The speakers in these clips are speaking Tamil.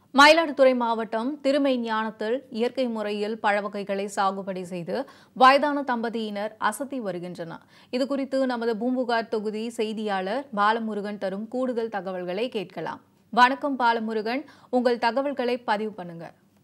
மயிலாடுதுறை மாவட்டம் திருமை ஞானத்தில் இயற்கை முறையில் பழ வகைகளை சாகுபடி செய்து வயதான தம்பதியினர் அசத்தி வருகின்றனர் இதுகுறித்து நமது பூம்புகார் தொகுதி செய்தியாளர் பாலமுருகன் தரும் கூடுதல் தகவல்களை கேட்கலாம் வணக்கம் பாலமுருகன் உங்கள் தகவல்களை பதிவு பண்ணுங்க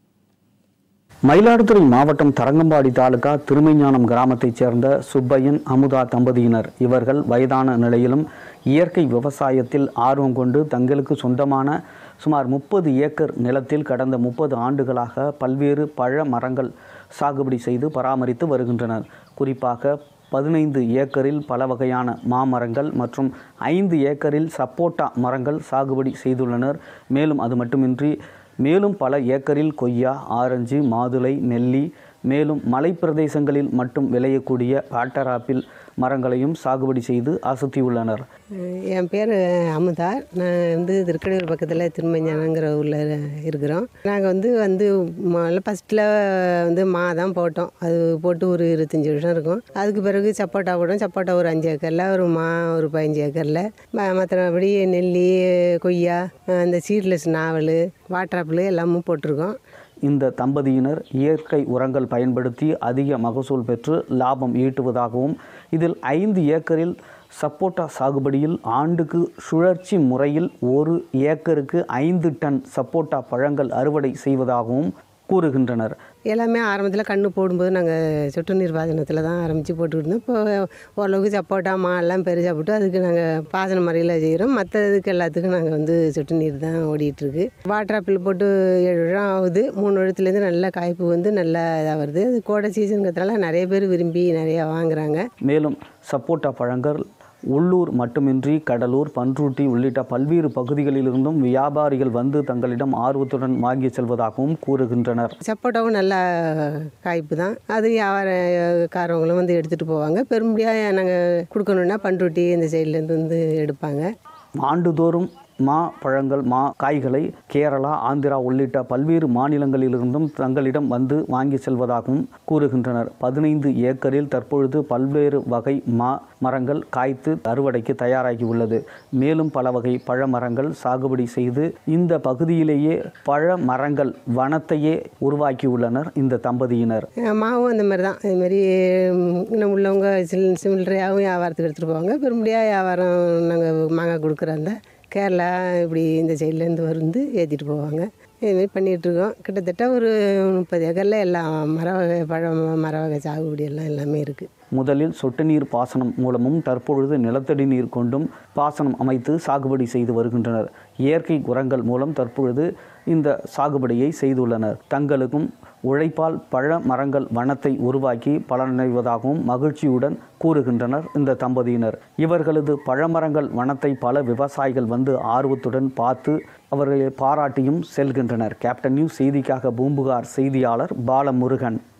மயிலாடுதுறை மாவட்டம் தரங்கம்பாடி தாலுகா திருமைஞானம் கிராமத்தைச் சேர்ந்த சுப்பையன் அமுதா தம்பதியினர் இவர்கள் வயதான நிலையிலும் இயற்கை விவசாயத்தில் ஆர்வம் கொண்டு தங்களுக்கு சொந்தமான சுமார் முப்பது ஏக்கர் நிலத்தில் கடந்த முப்பது ஆண்டுகளாக பல்வேறு பழ மரங்கள் சாகுபடி செய்து பராமரித்து வருகின்றனர் குறிப்பாக பதினைந்து ஏக்கரில் பல வகையான மாமரங்கள் மற்றும் ஐந்து ஏக்கரில் சப்போட்டா மரங்கள் சாகுபடி செய்துள்ளனர் மேலும் அது மட்டுமின்றி மேலும் பல ஏக்கரில் கொய்யா ஆரஞ்சு மாதுளை நெல்லி மேலும் மலைப்பிரதேசங்களில் மட்டும் விளையக்கூடிய ஆட்டராப்பிள் மரங்களையும் சாகுபடி செய்து அசத்தியுள்ளனர் என் பேர் அமுதா நான் வந்து திருக்கடையூர் பக்கத்தில் திருமஞ்சானங்கிற ஊரில் இருக்கிறோம் நாங்கள் வந்து வந்து முதல்ல ஃபஸ்ட்டில் வந்து மா தான் போட்டோம் அது போட்டு ஒரு இருபத்தஞ்சி வருஷம் இருக்கும் அதுக்கு பிறகு சப்போட்டா போட்டோம் சப்போட்டா ஒரு அஞ்சு ஏக்கரில் ஒரு மா ஒரு பதினஞ்சு ஏக்கரில் மற்றபடி நெல்லி கொய்யா இந்த சீட்லெஸ் நாவல் வாட்டராப்பிள் எல்லாமும் போட்டிருக்கோம் இந்த தம்பதியினர் இயற்கை உரங்கள் பயன்படுத்தி அதிக மகசூல் பெற்று லாபம் ஈட்டுவதாகவும் இதில் ஐந்து ஏக்கரில் சப்போட்டா சாகுபடியில் ஆண்டுக்கு சுழற்சி முறையில் ஒரு ஏக்கருக்கு ஐந்து டன் சப்போட்டா பழங்கள் அறுவடை செய்வதாகவும் கூறுகின்றனர் எல்லாமே ஆரம்பத்தில் கன்று போடும்போது நாங்கள் சொட்டு நீர் பாசனத்தில் தான் ஆரம்பித்து போட்டுக்கிட்டு இருந்தோம் இப்போ ஓரளவுக்கு சப்போட்டா மா எல்லாம் பெருசாக போட்டு அதுக்கு நாங்கள் பாசன முறையில் செய்கிறோம் மற்றதுக்கு எல்லாத்துக்கும் நாங்கள் வந்து சொட்டு நீர் தான் ஓடிட்டுருக்கு வாட்டர் ஆப்பிள் போட்டு ஏழு வருஷம் ஆகுது மூணு வருடத்துலேருந்து நல்ல காய்ப்பு வந்து நல்லா இதாக வருது அது கோடை சீசனுங்கிறதுனால நிறைய பேர் விரும்பி நிறையா வாங்குறாங்க மேலும் சப்போட்டா பழங்கள் உள்ளூர் மட்டுமின்றி கடலூர் பன்ருட்டி உள்ளிட்ட பல்வேறு பகுதிகளிலிருந்தும் வியாபாரிகள் வந்து தங்களிடம் ஆர்வத்துடன் வாங்கி செல்வதாகவும் கூறுகின்றனர் சப்போட்டாவும் நல்ல காய்ப்பு தான் அது வியாபாரக்காரவங்களும் வந்து எடுத்துகிட்டு போவாங்க பெரும்படியாக நாங்கள் கொடுக்கணுன்னா பண்ருட்டி இந்த சைட்லேருந்து வந்து எடுப்பாங்க ஆண்டுதோறும் மா பழங்கள் மா காய்களை கேரளா ஆந்திரா உள்ளிட்ட பல்வேறு மாநிலங்களிலிருந்தும் தங்களிடம் வந்து வாங்கி செல்வதாகவும் கூறுகின்றனர் பதினைந்து ஏக்கரில் தற்பொழுது பல்வேறு வகை மா மரங்கள் காய்த்து அறுவடைக்கு தயாராகி உள்ளது மேலும் பல வகை பழ மரங்கள் சாகுபடி செய்து இந்த பகுதியிலேயே பழ மரங்கள் வனத்தையே உருவாக்கியுள்ளனர் இந்த தம்பதியினர் மாவும் அந்த மாதிரி தான் அதுமாரி இன்னும் உள்ளவங்க சில் சில்லறையாகவும் வியாபாரத்துக்கு எடுத்துகிட்டு போவாங்க பெரும்படியாக வியாபாரம் நாங்கள் மாங்காய் கொடுக்குறாந்த கேரளா இப்படி இந்த சைட்லேருந்து வந்து ஏற்றிட்டு போவாங்க இதுமாரி பண்ணிகிட்ருக்கோம் கிட்டத்தட்ட ஒரு முப்பது ஏக்கரில் எல்லா மர வகை பழம் மர வகை சாகுபடி எல்லாம் எல்லாமே இருக்குது முதலில் சொட்டு நீர் பாசனம் மூலமும் தற்பொழுது நிலத்தடி நீர் கொண்டும் பாசனம் அமைத்து சாகுபடி செய்து வருகின்றனர் இயற்கை உரங்கள் மூலம் தற்பொழுது இந்த சாகுபடியை செய்துள்ளனர் தங்களுக்கும் உழைப்பால் பழ மரங்கள் வனத்தை உருவாக்கி பலனடைவதாகவும் மகிழ்ச்சியுடன் கூறுகின்றனர் இந்த தம்பதியினர் இவர்களது பழமரங்கள் வனத்தை பல விவசாயிகள் வந்து ஆர்வத்துடன் பார்த்து அவர்களை பாராட்டியும் செல்கின்றனர் கேப்டன் நியூஸ் செய்திக்காக பூம்புகார் செய்தியாளர் பாலமுருகன்